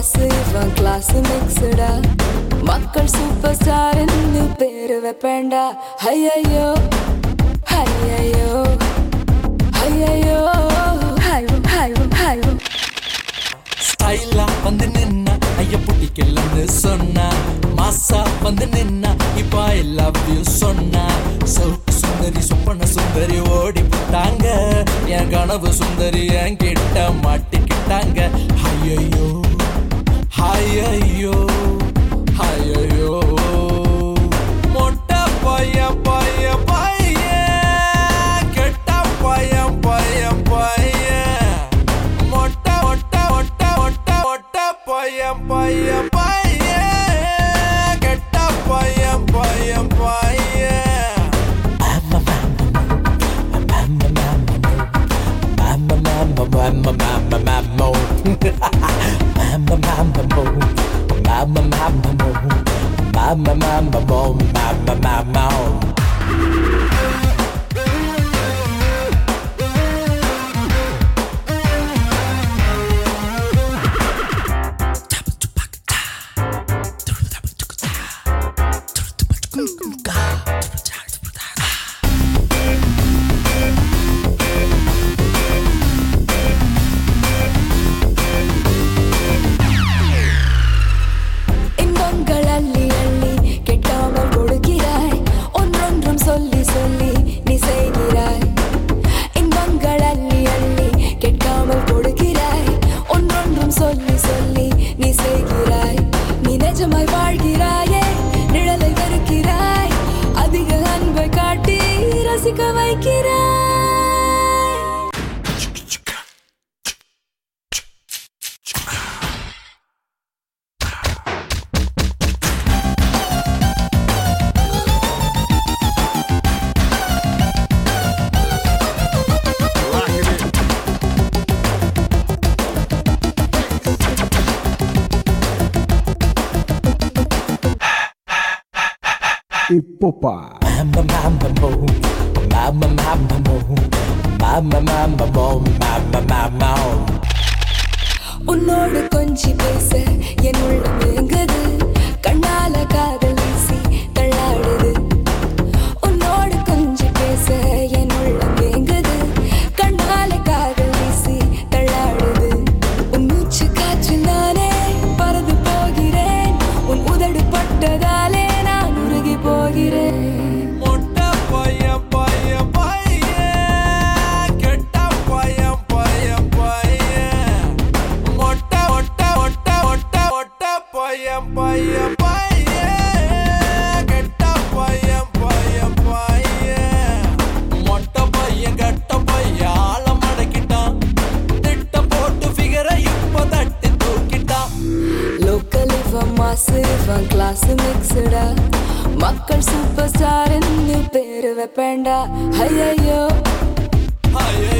மாசு இவன் கிளாஸ் மிக்ஸ்டா மக்கள் சூப்பர் ஸ்டார்னு பேரு வைப்பேண்டா ஐயையோ ஐயையோ ஐயையோ ஹைவோ ஹைவோ ஹைவோ ஸ்டைலா வந்து நின்னா ஐய பிடிக்கலன்னு சொன்னா மாசா வந்து நின்னா இப்ப ஐ லவ் யூ சொன்னா சவுக்கு சுந்தரி சொப்பன சுந்தரி ஓடி போட்டாங்க என் கனவு சுந்தரி என் கிட்ட மாட்டிக்கிட்டாங்க ஐயையோ ஐயையோ ஐயையோ மொட்டை பையன் பையன் பையன் கெட்ட பையன் பையன் பையன் மொட்டை மொட்டை மொட்டை மொட்டை மொட்டை பையன் பையன் பையன் கெட்ட பையன் பையன் பையன் இன்பங்கள் அள்ளி அள்ளி கெட்டாமல் கொடுக்கிறாய் ஒன்றொன்றும் சொல்லி சொல்லி நீ செய்கிறாய் இன்பங்கள் அள்ளி அள்ளி கெட்டாமல் கொடுக்கிறாய் ஒன்றொன்றும் சொல்லி சொல்லி நீ செய்கிறாய் நீ நிஜமாய் வாழ்கிறாயே நிழலை வெறுக்கிறாய் அதிக அன்பை காட்டி ரசிக்க வைக்கிறாய் Ipopa. உன்னோடு கொஞ்சி பேச என் உள்ளம் ஏங்குது கண்ணால காதல் வீசி தள்ளாடுது உன்னோடு கொஞ்சி பேச என் உள்ளம் ஏங்குது கண்ணால காதல் வீசி தள்ளாடுது உன் மூச்சு காற்றில் நானே பறந்து போகிறேன் உன் உதடு பட்டதாலே நான் உருகி போகிறேன் மொட்டை பையன் பையன் பையன் கெட்ட பையன் பையன் பையன் மொட்டை மொட்டை மொட்டை மொட்டை மொட்டை பையன் பையன் பையன் கெட்ட பையன் பையன் பையன் மொட்டை பையன் கெட்ட பையன் ஆள மடக்கிட்டான் திட்டம் போட்டு ஃபிகரை இப்ப தட்டி தூக்கிட்டான் லோக்கல் இவன் மாசு இவன் கிளாஸ் மிக்ஸ்டா மக்கள் சூப்பர் ஸ்டார்னு பேரு வைப்பேண்டா ஐயையோ ஐயோ